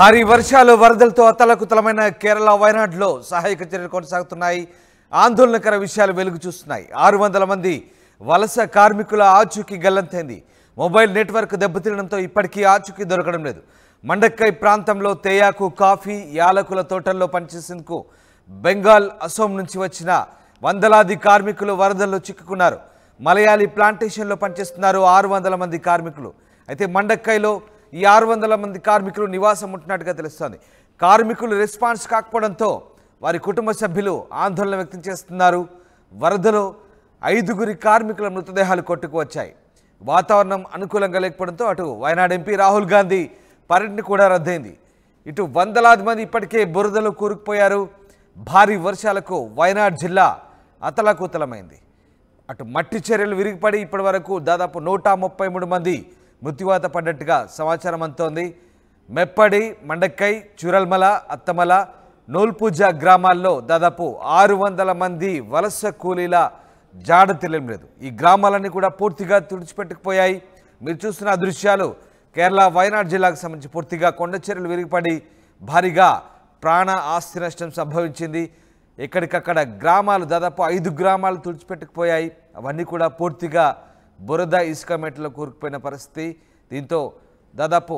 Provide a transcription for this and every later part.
భారీ వర్షాలు వరదలతో అతలకుతలమైన కేరళ వయనాడులో సహాయక చర్యలు కొనసాగుతున్నాయి ఆందోళనకర విషయాలు వెలుగు చూస్తున్నాయి ఆరు వందల మంది వలస కార్మికుల ఆచూకీ గల్లంతైంది మొబైల్ నెట్వర్క్ దెబ్బతినడంతో ఇప్పటికీ ఆచూకీ దొరకడం లేదు మండక్కై ప్రాంతంలో తేయాకు కాఫీ యాలకుల తోటల్లో పనిచేసేందుకు బెంగాల్ అసోం నుంచి వచ్చిన వందలాది కార్మికులు వరదల్లో చిక్కుకున్నారు మలయాళీ ప్లాంటేషన్లో పనిచేస్తున్నారు ఆరు వందల మంది కార్మికులు అయితే మండక్కైలో ఈ ఆరు వందల మంది కార్మికులు నివాసం ఉంటున్నట్టుగా తెలుస్తోంది కార్మికులు రెస్పాన్స్ కాకపోవడంతో వారి కుటుంబ సభ్యులు ఆందోళన వ్యక్తం చేస్తున్నారు వరదలో ఐదుగురి కార్మికుల మృతదేహాలు కొట్టుకు వచ్చాయి వాతావరణం అనుకూలంగా లేకపోవడంతో అటు వయనాడు ఎంపీ రాహుల్ గాంధీ పర్యటన కూడా రద్దయింది ఇటు వందలాది మంది ఇప్పటికే బురదలో కూరుకుపోయారు భారీ వర్షాలకు వయనాడ్ జిల్లా అతలాకుతలమైంది అటు మట్టి చర్యలు విరిగిపడి ఇప్పటి వరకు దాదాపు నూట ముప్పై మూడు మంది మృత్యువాత పడ్డట్టుగా సమాచారం అందుతోంది మెప్పడి మండక్కై చురల్మల అత్తమల నోల్పూజ గ్రామాల్లో దాదాపు ఆరు వందల మంది వలస కూలీల జాడ తెలియడం లేదు ఈ గ్రామాలన్నీ కూడా పూర్తిగా తుడిచిపెట్టుకుపోయాయి మీరు చూస్తున్న ఆ దృశ్యాలు కేరళ వయనాడ్ జిల్లాకు సంబంధించి పూర్తిగా కొండ చర్యలు విరిగిపడి భారీగా ప్రాణ ఆస్తి నష్టం సంభవించింది ఎక్కడికక్కడ గ్రామాలు దాదాపు ఐదు గ్రామాలు తుడిచిపెట్టుకుపోయాయి అవన్నీ కూడా పూర్తిగా బురద ఇసుక మెట్లలో కూరుకుపోయిన పరిస్థితి దీంతో దాదాపు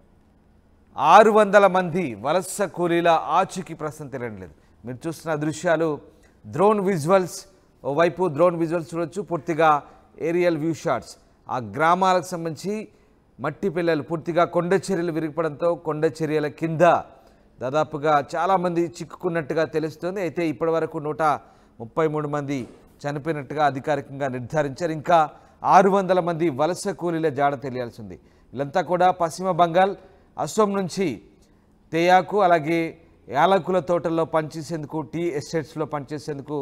ఆరు వందల మంది వలస కూలీల ఆచూకీ ప్రస్తుతం తెలియడం లేదు మీరు చూస్తున్న దృశ్యాలు డ్రోన్ విజువల్స్ ఓవైపు డ్రోన్ విజువల్స్ చూడొచ్చు పూర్తిగా ఏరియల్ వ్యూ షాట్స్ ఆ గ్రామాలకు సంబంధించి మట్టి పిల్లలు పూర్తిగా కొండ చర్యలు విరిగిపడంతో కొండ చర్యల కింద దాదాపుగా చాలామంది చిక్కుకున్నట్టుగా తెలుస్తుంది అయితే ఇప్పటివరకు నూట ముప్పై మూడు మంది చనిపోయినట్టుగా అధికారికంగా నిర్ధారించారు ఇంకా ఆరు వందల మంది వలస కూలీల జాడ తెలియాల్సి ఉంది వీళ్ళంతా కూడా పశ్చిమ బంగాల్ అస్సోం నుంచి తేయాకు అలాగే యాలకుల తోటల్లో పనిచేసేందుకు టీ ఎస్టేట్స్లో పనిచేసేందుకు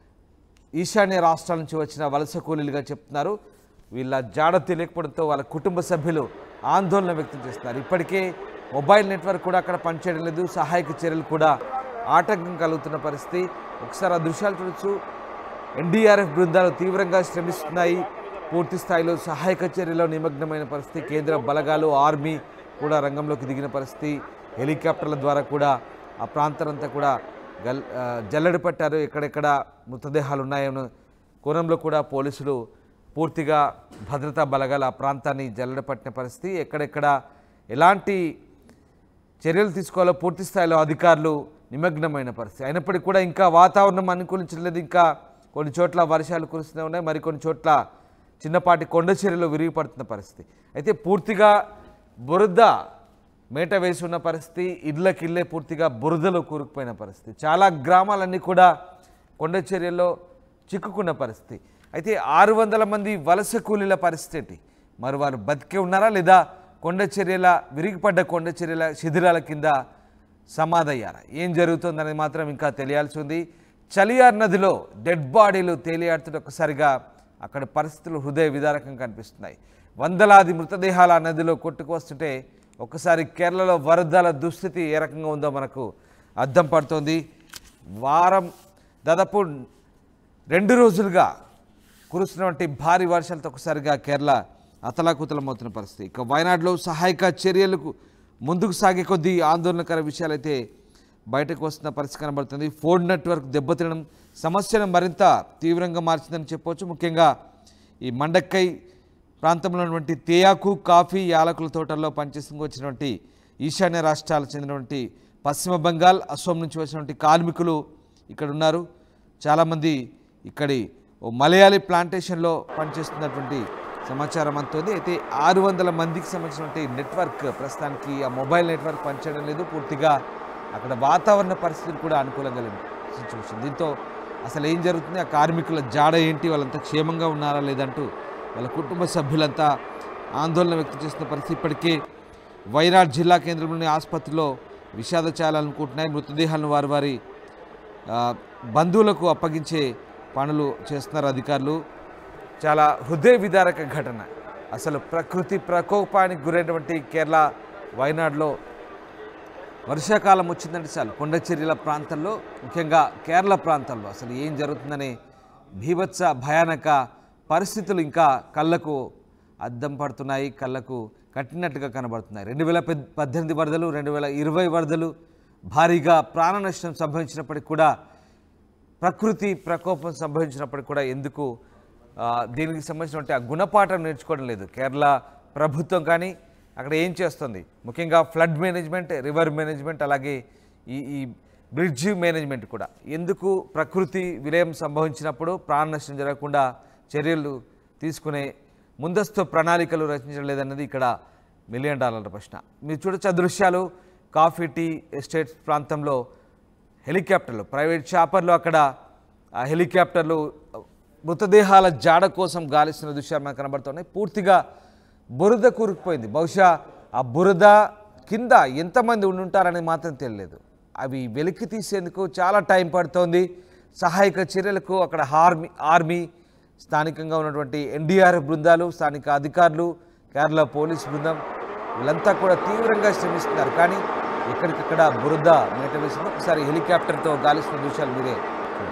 ఈశాన్య రాష్ట్రాల నుంచి వచ్చిన వలస కూలీలుగా చెప్తున్నారు వీళ్ళ జాడ తెలియకపోవడంతో వాళ్ళ కుటుంబ సభ్యులు ఆందోళన వ్యక్తం చేస్తున్నారు ఇప్పటికే మొబైల్ నెట్వర్క్ కూడా అక్కడ పనిచేయడం లేదు సహాయక చర్యలు కూడా ఆటంకం కలుగుతున్న పరిస్థితి ఒకసారి ఆ దృశ్యాలు చూడొచ్చు ఎన్డీఆర్ఎఫ్ బృందాలు తీవ్రంగా శ్రమిస్తున్నాయి పూర్తి స్థాయిలో సహాయక చర్యలో నిమగ్నమైన పరిస్థితి కేంద్ర బలగాలు ఆర్మీ కూడా రంగంలోకి దిగిన పరిస్థితి హెలికాప్టర్ల ద్వారా కూడా ఆ ప్రాంతాలంతా కూడా గల్ ఆ, జల్లెడ పట్టారు ఎక్కడెక్కడ మృతదేహాలు ఉన్నాయో కోణంలో కూడా పోలీసులు పూర్తిగా భద్రతా బలగాలు ఆ ప్రాంతాన్ని జల్లెడ పట్టిన పరిస్థితి ఎక్కడెక్కడ ఎలాంటి చర్యలు తీసుకోవాలో పూర్తి స్థాయిలో అధికారులు నిమగ్నమైన పరిస్థితి అయినప్పటికీ కూడా ఇంకా వాతావరణం అనుకూలించలేదు ఇంకా కొన్ని చోట్ల వర్షాలు కురుస్తూనే ఉన్నాయి మరికొన్ని చోట్ల చిన్నపాటి కొండ చర్యలు విరిగిపడుతున్న పరిస్థితి అయితే పూర్తిగా బురద మేట వేసి ఉన్న పరిస్థితి ఇళ్ళకిళ్ళే పూర్తిగా బురదలో కూరుకుపోయిన పరిస్థితి చాలా గ్రామాలన్నీ కూడా కొండ చర్యల్లో చిక్కుకున్న పరిస్థితి అయితే ఆరు వందల మంది వలస కూలీల పరిస్థితి ఏంటి మరి వారు బతికే ఉన్నారా లేదా కొండ చర్యల విరిగిపడ్డ కొండ చర్యల శిథిరాల కింద సమాధయ్యారా ఏం జరుగుతుందనేది మాత్రం ఇంకా తెలియాల్సి ఉంది చలియార్ నదిలో డెడ్ బాడీలు తేలియాడుతుంటే ఒక్కసారిగా అక్కడ పరిస్థితులు హృదయ విదారకం కనిపిస్తున్నాయి వందలాది మృతదేహాలు ఆ నదిలో కొట్టుకు వస్తుంటే ఒక్కసారి కేరళలో వరదల దుస్థితి ఏ రకంగా ఉందో మనకు అర్థం పడుతోంది వారం దాదాపు రెండు రోజులుగా కురుస్తున్నటువంటి భారీ వర్షాలతో ఒకసారిగా కేరళ అతలాకుతలమవుతున్న పరిస్థితి ఇక వయనాడులో సహాయక చర్యలకు ముందుకు సాగే కొద్దీ ఆందోళనకర విషయాలైతే బయటకు వస్తున్న పరిస్థితి కనబడుతుంది ఫోన్ నెట్వర్క్ దెబ్బతినడం సమస్యను మరింత తీవ్రంగా మార్చిందని చెప్పవచ్చు ముఖ్యంగా ఈ మండక్కై ప్రాంతంలో ఉన్నటువంటి తేయాకు కాఫీ యాలకుల తోటల్లో పనిచేసుకు వచ్చినటువంటి ఈశాన్య రాష్ట్రాలకు చెందినటువంటి పశ్చిమ బెంగాల్ అస్సోం నుంచి వచ్చినటువంటి కార్మికులు ఇక్కడ ఉన్నారు చాలామంది ఇక్కడి ఓ మలయాళీ ప్లాంటేషన్లో పనిచేస్తున్నటువంటి సమాచారం అంతోంది అయితే ఆరు వందల మందికి సంబంధించినటువంటి నెట్వర్క్ ప్రస్తుతానికి ఆ మొబైల్ నెట్వర్క్ పనిచేయడం లేదు పూర్తిగా అక్కడ వాతావరణ పరిస్థితులు కూడా అనుకూలంగా లేని సిచ్యువేషన్ దీంతో అసలు ఏం జరుగుతుంది ఆ కార్మికుల జాడ ఏంటి వాళ్ళంతా క్షేమంగా ఉన్నారా లేదంటూ వాళ్ళ కుటుంబ సభ్యులంతా ఆందోళన వ్యక్తం చేస్తున్న పరిస్థితి ఇప్పటికే వైనాడ్ జిల్లా కేంద్రంలోని ఆసుపత్రిలో విషాద చాలాలనుకుంటున్నాయి మృతదేహాలను వారి వారి ఆ, బంధువులకు అప్పగించే పనులు చేస్తున్నారు అధికారులు చాలా హృదయ విదారక ఘటన అసలు ప్రకృతి ప్రకోపానికి గురైనటువంటి కేరళ వయనాడులో వర్షాకాలం వచ్చిందంటే చాలు కొండ చర్యల ప్రాంతంలో ముఖ్యంగా కేరళ ప్రాంతంలో అసలు ఏం జరుగుతుందనే భీభత్స భయానక పరిస్థితులు ఇంకా కళ్ళకు అద్దం పడుతున్నాయి కళ్ళకు కట్టినట్టుగా కనబడుతున్నాయి రెండు వేల పెద్- పద్దెనిమిది వరదలు రెండు వేల ఇరవై వరదలు భారీగా ప్రాణ నష్టం సంభవించినప్పటికీ కూడా ప్రకృతి ప్రకోపం సంభవించినప్పటికీ కూడా ఎందుకు ఆ, దీనికి సంబంధించినటువంటి ఆ గుణపాఠం నేర్చుకోవడం లేదు కేరళ ప్రభుత్వం కానీ అక్కడ ఏం చేస్తుంది ముఖ్యంగా ఫ్లడ్ మేనేజ్మెంట్ రివర్ మేనేజ్మెంట్ అలాగే ఈ ఈ బ్రిడ్జ్ మేనేజ్మెంట్ కూడా ఎందుకు ప్రకృతి విలయం సంభవించినప్పుడు ప్రాణ నష్టం జరగకుండా చర్యలు తీసుకునే ముందస్తు ప్రణాళికలు రచించడం లేదన్నది ఇక్కడ మిలియన్ డాలర్ల ప్రశ్న మీరు చూడొచ్చు ఆ దృశ్యాలు కాఫీ టీ ఎస్టేట్స్ ప్రాంతంలో హెలికాప్టర్లు ప్రైవేట్ చాపర్లు అక్కడ ఆ హెలికాప్టర్లు మృతదేహాల జాడ కోసం గాలిస్తున్న దృశ్యాలు మనకు కనబడుతున్నాయి పూర్తిగా బురద కూరుకుపోయింది బహుశా ఆ బురద కింద ఎంతమంది ఉండి ఉంటారనేది మాత్రం తెలియలేదు అవి వెలికి తీసేందుకు చాలా టైం పడుతోంది సహాయక చర్యలకు అక్కడ ఆర్మీ ఆర్మీ స్థానికంగా ఉన్నటువంటి ఎన్డీఆర్ఎఫ్ బృందాలు స్థానిక అధికారులు కేరళ పోలీస్ బృందం వీళ్ళంతా కూడా తీవ్రంగా శ్రమిస్తున్నారు కానీ ఎక్కడికక్కడ బురద మేట వేసింది ఒకసారి హెలికాప్టర్తో గాలిస్తున్న దృశ్యాలు మీరే చూడండి.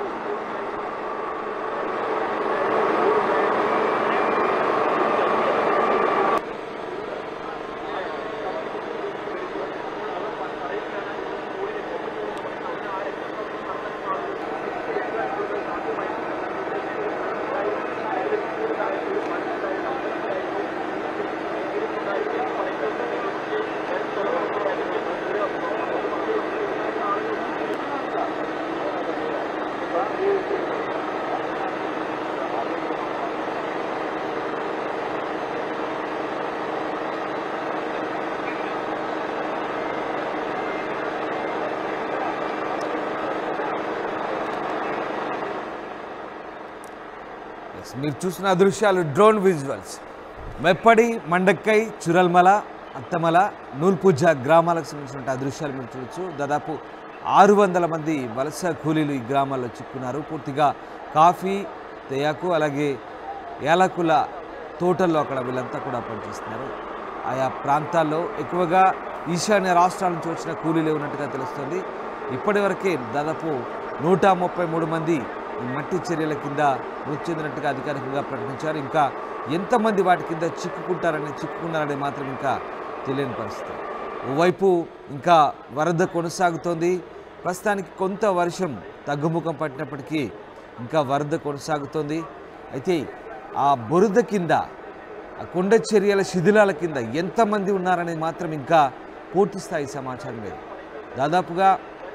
Yes, మీరు చూసిన ఆ దృశ్యాలు డ్రోన్ విజువల్స్ మెప్పడి మండక్కై చురల్మల అత్తమల నూల్పూజ గ్రామాలకు సంబంధించిన ఆ దృశ్యాలు మీరు చూడొచ్చు దాదాపు ఆరు వందల మంది వలస కూలీలు ఈ గ్రామాల్లో చిక్కున్నారు పూర్తిగా కాఫీ తేయాకు అలాగే యాలకుల తోటల్లో అక్కడ వీళ్ళంతా కూడా పనిచేస్తున్నారు ఆయా ప్రాంతాల్లో ఎక్కువగా ఈశాన్య రాష్ట్రాల నుంచి వచ్చిన కూలీలే ఉన్నట్టుగా తెలుస్తుంది ఇప్పటివరకే దాదాపు నూట ముప్పై మూడు మంది ఈ మట్టి చర్యల కింద మృతి చెందినట్టుగా అధికారికంగా ప్రకటించారు ఇంకా ఎంతమంది వాటి కింద చిక్కుకుంటారని చిక్కుకున్నారని మాత్రం ఇంకా తెలియని పరిస్థితి ఓవైపు ఇంకా వరద కొనసాగుతోంది ప్రస్తుతానికి కొంత వర్షం తగ్గుముఖం పట్టినప్పటికీ ఇంకా వరద కొనసాగుతోంది అయితే ఆ బురద కింద ఆ కొండ చర్యల శిథిలాల కింద ఎంతమంది ఉన్నారనేది మాత్రం ఇంకా పూర్తి స్థాయి సమాచారం లేదు దాదాపుగా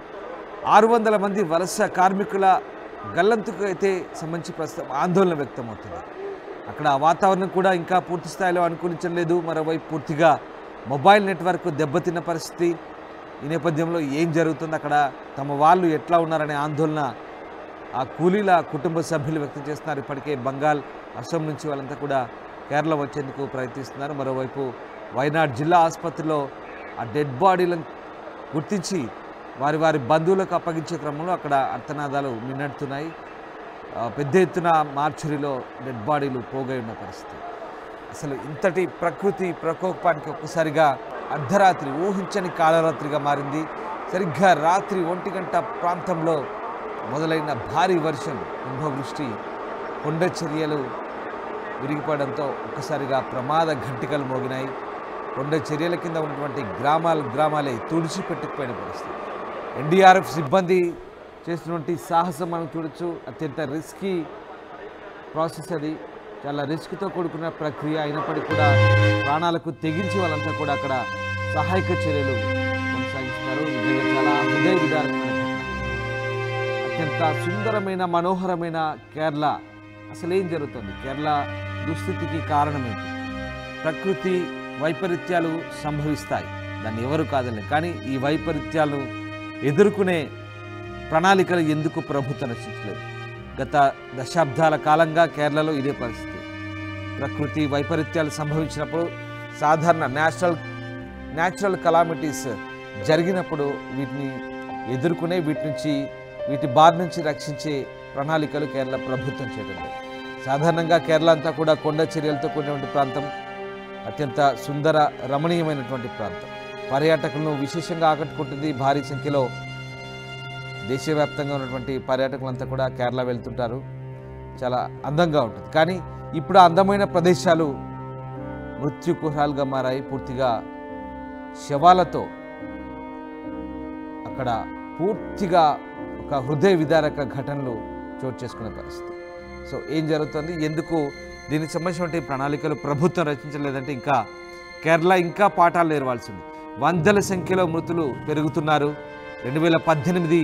ఆరు వందల మంది వలస కార్మికుల గల్లంతుకు అయితే సంబంధించి ప్రస్తుతం ఆందోళన వ్యక్తమవుతుంది అక్కడ ఆ వాతావరణం కూడా ఇంకా పూర్తి స్థాయిలో అనుకూలించలేదు మరోవైపు పూర్తిగా మొబైల్ నెట్వర్క్ దెబ్బతిన్న పరిస్థితి ఈ నేపథ్యంలో ఏం జరుగుతుంది అక్కడ తమ వాళ్ళు ఎట్లా ఉన్నారనే ఆందోళన ఆ కూలీల కుటుంబ సభ్యులు వ్యక్తం చేస్తున్నారు ఇప్పటికే బంగాల్ అస్సాం నుంచి వాళ్ళంతా కూడా కేరళ వచ్చేందుకు ప్రయత్నిస్తున్నారు మరోవైపు వైనాడ్ జిల్లా ఆసుపత్రిలో ఆ డెడ్ బాడీలను గుర్తించి వారి వారి బంధువులకు అప్పగించే క్రమంలో అక్కడ అర్థనాదాలు మిన్నట్టున్నాయి ఆ, పెద్ద ఎత్తున మార్చురీలో డెడ్ బాడీలు పోగై ఉన్న పరిస్థితి అసలు ఇంతటి ప్రకృతి ప్రకోపానికి ఒక్కసారిగా అర్ధరాత్రి ఊహించని కాలరాత్రిగా మారింది సరిగ్గా రాత్రి ఒంటి గంట ప్రాంతంలో మొదలైన భారీ వర్షం కుంభవృష్టి కొండ చర్యలు విరిగిపడంతో ఒక్కసారిగా ప్రమాద ఘంటికలు మోగినాయి కొండ చర్యల కింద ఉన్నటువంటి గ్రామాలు గ్రామాలే తుడిచిపెట్టుకుపోయిన పరిస్థితి ఎన్డీఆర్ఎఫ్ సిబ్బంది చేసినటువంటి సాహసం మనం చూడొచ్చు అత్యంత రిస్కీ ప్రాసెస్ అది చాలా రిస్క్తో కూడుకున్న ప్రక్రియ అయినప్పటికీ కూడా ప్రాణాలకు తెగించి వాళ్ళంతా కూడా అక్కడ సహాయక చర్యలు కొనసాగిస్తున్నారు నిజంగా చాలా హృదయ విదారకమైన ఘటన. అత్యంత సుందరమైన మనోహరమైన కేరళ అసలు ఏం జరుగుతుంది కేరళ దుస్థితికి కారణం ఏంటి ప్రకృతి వైపరీత్యాలు సంభవిస్తాయి దాన్ని ఎవరు కాదని కానీ ఈ వైపరీత్యాలు ఎదుర్కొనే ప్రణాళికలు ఎందుకు ప్రభుత్వం రచించలేదు గత దశాబ్దాల కాలంగా కేరళలో ఇదే పరిస్థితి ప్రకృతి వైపరీత్యాలు సంభవించినప్పుడు సాధారణ నేచురల్ న్యాచురల్ కలామిటీస్ జరిగినప్పుడు వీటిని ఎదుర్కొనే వీటి నుంచి వీటి బారి నుంచి రక్షించే ప్రణాళికలు కేరళ ప్రభుత్వం చేయడం లేదు సాధారణంగా కేరళ అంతా కూడా కొండ చర్యలతో కూడినటువంటి ప్రాంతం అత్యంత సుందర రమణీయమైనటువంటి ప్రాంతం పర్యాటకులను విశేషంగా ఆకట్టుకుంటుంది భారీ సంఖ్యలో దేశవ్యాప్తంగా ఉన్నటువంటి పర్యాటకులంతా కూడా కేరళ వెళ్తుంటారు చాలా అందంగా ఉంటుంది కానీ ఇప్పుడు ఆ అందమైన ప్రదేశాలు మృత్యుకుహరాలుగా మారాయి పూర్తిగా శవాలతో అక్కడ పూర్తిగా ఒక హృదయ విదారక ఘటనలు చోటు చేసుకునే పరిస్థితి సో ఏం జరుగుతుంది ఎందుకు దీనికి సంబంధించినటువంటి ప్రణాళికలు ప్రభుత్వం రచించలేదంటే ఇంకా కేరళ ఇంకా పాఠాలు నేర్వాల్సి ఉంది వందల సంఖ్యలో మృతులు పెరుగుతున్నారు రెండు వేల పద్దెనిమిది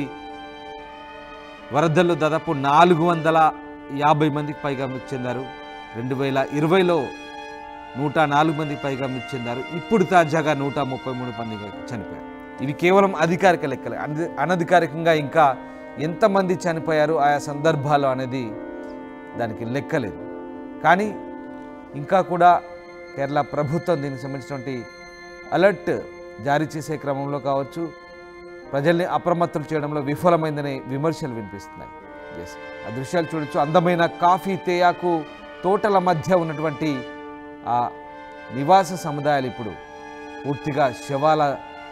వరదల్లో దాదాపు నాలుగు వందల యాభై మందికి పైగా మృతి చెందారు రెండు వేల ఇరవైలో నూట నాలుగు మందికి పైగా మృతి చెందారు ఇప్పుడు తాజాగా నూట ముప్పై మూడు మంది చనిపోయారు ఇవి కేవలం అధికారిక లెక్కలే అన- అనధికారికంగా ఇంకా ఎంతమంది చనిపోయారు ఆయా సందర్భాలు అనేది దానికి లెక్కలేదు కానీ ఇంకా కూడా కేరళ ప్రభుత్వం దీనికి సంబంధించినటువంటి అలర్ట్ జారీ చేసే క్రమంలో కావచ్చు ప్రజల్ని అప్రమత్తం చేయడంలో విఫలమైందనే విమర్శలు వినిపిస్తున్నాయి ఎస్ ఆ దృశ్యాలు చూడొచ్చు అందమైన కాఫీ తేయాకు తోటల మధ్య ఉన్నటువంటి ఆ నివాస సముదాయాలు ఇప్పుడు పూర్తిగా శవాల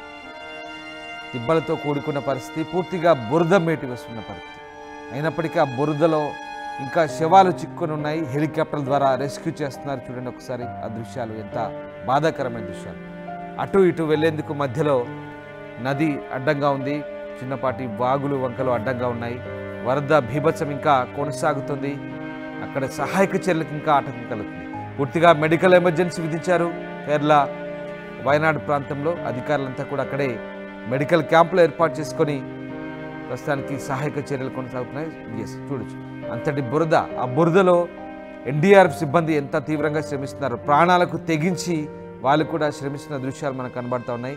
తిబ్బలతో కూడుకున్న పరిస్థితి పూర్తిగా బురద మేటి వస్తున్న పరిస్థితి అయినప్పటికీ ఆ బురదలో ఇంకా శవాలు చిక్కుని ఉన్నాయి హెలికాప్టర్ల ద్వారా రెస్క్యూ చేస్తున్నారు చూడండి ఒకసారి ఆ దృశ్యాలు ఎంత బాధాకరమైన దృశ్యాలు అటు ఇటు వెళ్లేందుకు మధ్యలో నది అడ్డంగా ఉంది చిన్నపాటి వాగులు వంకలు అడ్డంగా ఉన్నాయి వరద బీభత్సం ఇంకా కొనసాగుతుంది అక్కడ సహాయక చర్యలకు ఇంకా ఆటంకం కలుగుతుంది పూర్తిగా మెడికల్ ఎమర్జెన్సీ విధించారు కేరళ వయనాడు ప్రాంతంలో అధికారులంతా కూడా అక్కడే మెడికల్ క్యాంపులు ఏర్పాటు చేసుకొని ప్రస్తుతానికి సహాయక చర్యలు కొనసాగుతున్నాయి ఎస్ చూడొచ్చు అంతటి బురద ఆ బురదలో ఎన్డీఆర్ఎఫ్ సిబ్బంది ఎంత తీవ్రంగా శ్రమిస్తున్నారు ప్రాణాలకు తెగించి వాళ్ళు కూడా శ్రమిస్తున్న దృశ్యాలు మనకు కనబడుతూ ఉన్నాయి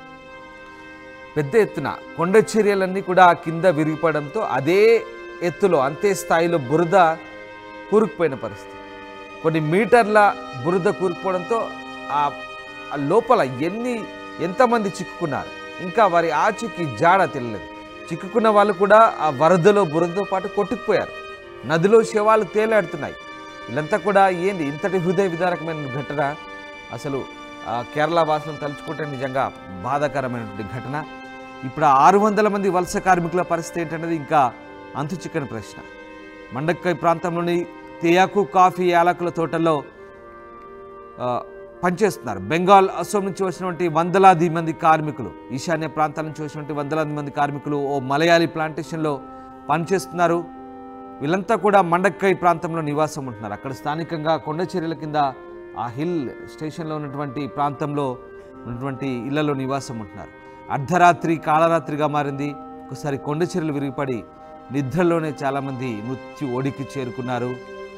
పెద్ద ఎత్తున కొండ చర్యలన్నీ కూడా కింద విరిగిపడంతో అదే ఎత్తులో అంతే స్థాయిలో బురద కూరుకుపోయిన పరిస్థితి కొన్ని మీటర్ల బురద కూరుకుపోవడంతో ఆ ఆ లోపల ఎన్ని ఎంతమంది చిక్కుకున్నారు ఇంకా వారి ఆచూకీ జాడ తెలియలేదు చిక్కుకున్న వాళ్ళు కూడా ఆ వరదలో బురదతో పాటు కొట్టుకుపోయారు నదిలో శవాలు తేలాడుతున్నాయి వీళ్ళంతా కూడా ఏంది ఇంతటి హృదయ విదారకమైన ఘటన అసలు ఆ, కేరళ వాసులను తలుచుకుంటే నిజంగా బాధాకరమైనటువంటి ఘటన ఇప్పుడు ఆ ఆరు వందల మంది వలస కార్మికుల పరిస్థితి ఏంటనేది ఇంకా అంతు చిక్కని ప్రశ్న మండక్కై ప్రాంతంలోని తేయాకు కాఫీ యాలకుల తోటల్లో ఆ, పనిచేస్తున్నారు బెంగాల్ అసోం నుంచి వచ్చినటువంటి వందలాది మంది కార్మికులు ఈశాన్య ప్రాంతాల నుంచి వచ్చినటువంటి వందలాది మంది కార్మికులు ఓ మలయాళీ ప్లాంటేషన్లో పనిచేస్తున్నారు వీళ్ళంతా కూడా మండక్కై ప్రాంతంలో నివాసం ఉంటున్నారు అక్కడ స్థానికంగా కొండ చర్యల కింద ఆ హిల్ స్టేషన్లో ఉన్నటువంటి ప్రాంతంలో ఉన్నటువంటి ఇళ్లలో నివాసం ఉంటున్నారు అర్ధరాత్రి కాలరాత్రిగా మారింది ఒకసారి కొండ చర్యలు విరిగిపడి నిద్రలోనే చాలామంది మృత్యు ఒడికి చేరుకున్నారు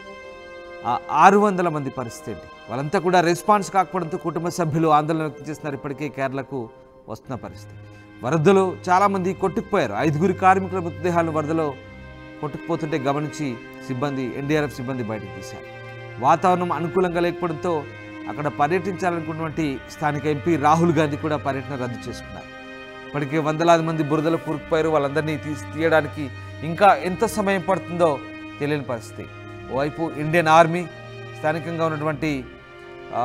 ఆ ఆరు వందల మంది పరిస్థితి ఏంటి వాళ్ళంతా కూడా రెస్పాన్స్ కాకపోవడంతో కుటుంబ సభ్యులు ఆందోళన వ్యక్తం చేస్తున్నారు ఇప్పటికే కేరళకు వస్తున్న పరిస్థితి వరదలో చాలామంది కొట్టుకుపోయారు ఐదుగురి కార్మికుల మృతదేహాలను వరదలో కొట్టుకుపోతుంటే గమనించి సిబ్బంది ఎన్డీఆర్ఎఫ్ సిబ్బంది బయటకు తీశారు వాతావరణం అనుకూలంగా లేకపోవడంతో అక్కడ పర్యటించాలనుకున్నటువంటి స్థానిక ఎంపీ రాహుల్ గాంధీ కూడా పర్యటన రద్దు చేసుకున్నారు ఇప్పటికే వందలాది మంది బురదలో కూరుకుపోయారు వాళ్ళందరినీ తీసి తీయడానికి ఇంకా ఎంత సమయం పడుతుందో తెలియని పరిస్థితి ఓవైపు ఇండియన్ ఆర్మీ స్థానికంగా ఉన్నటువంటి ఆ,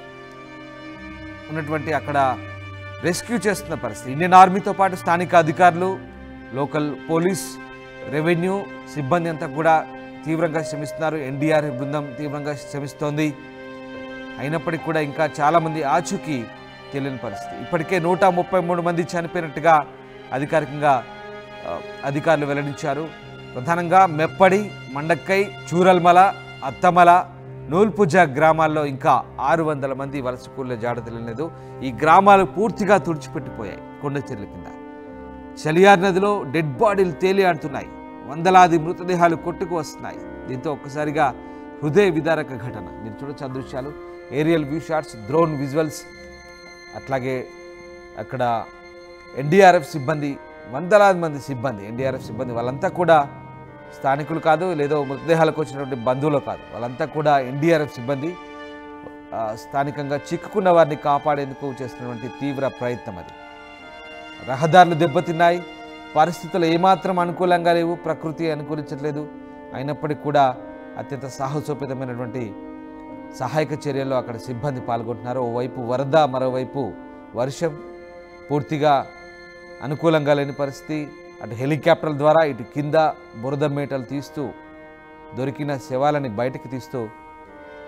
ఉన్నటువంటి అక్కడ రెస్క్యూ చేస్తున్న పరిస్థితి ఇండియన్ ఆర్మీతో పాటు స్థానిక అధికారులు లోకల్ పోలీస్ రెవెన్యూ సిబ్బంది అంతా కూడా తీవ్రంగా శ్రమిస్తున్నారు ఎన్డీఆర్ఎఫ్ బృందం తీవ్రంగా శ్రమిస్తోంది అయినప్పటికీ కూడా ఇంకా చాలామంది ఆచూకీ తెలియని పరిస్థితి ఇప్పటికే నూట ముప్పై మూడు మంది చనిపోయినట్టుగా అధికారికంగా ఆ, అధికారులు వెల్లడించారు ప్రధానంగా మెప్పడి మండక్కై చూరల్మల అత్తమల నూల్పుజ గ్రామాల్లో ఇంకా ఆరు వందల మంది వలస కూలీల జాడ తెలియలేదు ఈ గ్రామాలు పూర్తిగా తుడిచిపెట్టిపోయాయి కొండ చెర్ల కింద చలియార్ నదిలో డెడ్ బాడీలు తేలియాడుతున్నాయి వందలాది మృతదేహాలు కొట్టుకు వస్తున్నాయి దీంతో ఒక్కసారిగా హృదయ విదారక ఘటన మీరు చూడొచ్చు ఆ దృశ్యాలు aerial view shots drone visuals అట్లాగే అక్కడ ఎన్డీఆర్ఎఫ్ సిబ్బంది వందలాది మంది సిబ్బంది ఎన్డీఆర్ఎఫ్ సిబ్బంది వాళ్ళంతా కూడా స్థానికులు కాదు లేదో మృతదేహాలకు వచ్చినటువంటి బంధువులు కాదు వాళ్ళంతా కూడా ఎన్డీఆర్ఎఫ్ సిబ్బంది ఆ, స్థానికంగా చిక్కుకున్న వారిని కాపాడేందుకు చేస్తున్నటువంటి తీవ్ర ప్రయత్నం అది రహదారులు దెబ్బతిన్నాయి పరిస్థితులు ఏమాత్రం అనుకూలంగా లేవు ప్రకృతి అనుకూలించట్లేదు అయినప్పటికీ కూడా అత్యంత సాహసోపేతమైనటువంటి సహాయక చర్యల్లో అక్కడ సిబ్బంది పాల్గొంటున్నారు ఓవైపు వరద మరోవైపు వర్షం పూర్తిగా అనుకూలంగా లేని పరిస్థితి అటు హెలికాప్టర్ల ద్వారా ఇటు కింద బురద మేటలు తీస్తూ దొరికిన శవాలని బయటకు తీస్తూ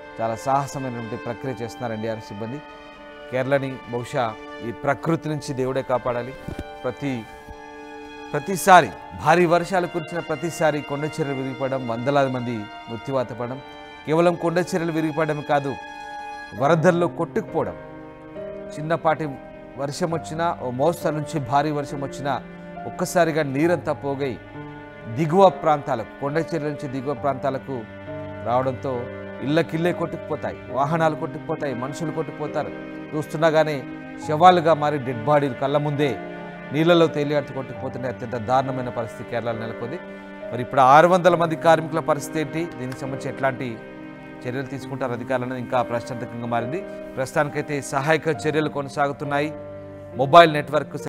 చాలా సాహసమైనటువంటి ప్రక్రియ చేస్తున్నారు ఎన్డీఆర్ఎఫ్ సిబ్బంది కేరళని బహుశా ఈ ప్రకృతి నుంచి దేవుడే కాపాడాలి ప్రతి ప్రతిసారి భారీ వర్షాలు కురిసిన ప్రతిసారి కొండ చర్యలు విరిగిపడడం వందలాది మంది మృత్యువాత పడడం కేవలం కొండ చర్యలు విరిగిపడడం కాదు వరదల్లో కొట్టుకుపోవడం చిన్నపాటి వర్షం వచ్చినా ఓ మోస్తరు నుంచి భారీ వర్షం వచ్చినా ఒక్కసారిగా నీరంతా పోగై దిగువ ప్రాంతాలకు కొండ చర్యల నుంచి దిగువ ప్రాంతాలకు రావడంతో ఇళ్ళకిల్లే కొట్టుకుపోతాయి వాహనాలు కొట్టుకుపోతాయి మనుషులు కొట్టుకుపోతారు చూస్తుండగానే శవాలుగా మారి డెడ్ బాడీలు కళ్ళ ముందే నీళ్ళలో తేలియాడుతూ కొట్టుకుపోతుంటే అత్యంత దారుణమైన పరిస్థితి కేరళలో నెలకొంది మరి ఇప్పుడు ఆరు వందల మంది కార్మికుల పరిస్థితి ఏంటి దీనికి సంబంధించి ఎట్లాంటి చర్యలు తీసుకుంటారు అధికారులను ఇంకా ప్రశ్నార్థకంగా మారింది ప్రస్తుతానికైతే సహాయక చర్యలు కొనసాగుతున్నాయి మొబైల్ నెట్వర్క్